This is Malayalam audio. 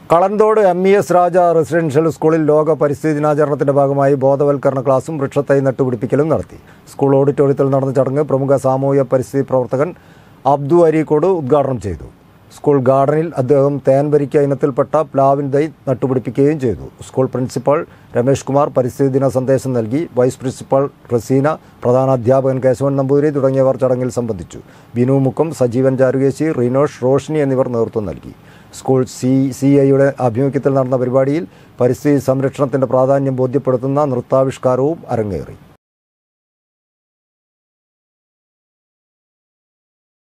കളന്തോട് M E S Raja residential സ്കൂളിൽ ലോക പരിസ്ഥിതി ദിനാചരണത്തിന്റെ ഭാഗമായി ബോധവൽക്കരണ ക്ലാസും വൃക്ഷത്തൈ നട്ടുപിടിപ്പിക്കലും നടത്തി സ്കൂൾ ഓഡിറ്റോറിയത്തിൽ നടന്ന ചടങ്ങ് പ്രമുഖ സാമൂഹ്യ പരിസ്ഥിതി പ്രവർത്തകൻ അബ്ദു അരീക്കോട് ഉദ്ഘാടനം ചെയ്തു സ്കൂൾ ഗാർഡനിൽ അദ്ദേഹം തേൻവരിക്ക ഇനത്തിൽപ്പെട്ട പ്ലാവിൻ തൈ നട്ടുപിടിപ്പിക്കുകയും ചെയ്തു സ്കൂൾ പ്രിൻസിപ്പൽ രമേഷ് കുമാർ പരിസ്ഥിതി ദിന സന്ദേശം നൽകി വൈസ് പ്രിൻസിപ്പൽ റസീന പ്രധാന അധ്യാപകൻ കേശവൻ നമ്പൂതിരി തുടങ്ങിയവർ ചടങ്ങിൽ സംബന്ധിച്ചു ബിനു മുക്കം സജീവൻ ചാരുകേശി റീനോഷ് റോഷ്നി എന്നിവർ നേതൃത്വം നൽകി സ്കൂൾ സി സി ഐയുടെ ആഭിമുഖ്യത്തിൽ നടന്ന പരിപാടിയിൽ പരിസ്ഥിതി സംരക്ഷണത്തിന്റെ പ്രാധാന്യം ബോധ്യപ്പെടുത്തുന്ന നൃത്താവിഷ്കാരവും അരങ്ങേറി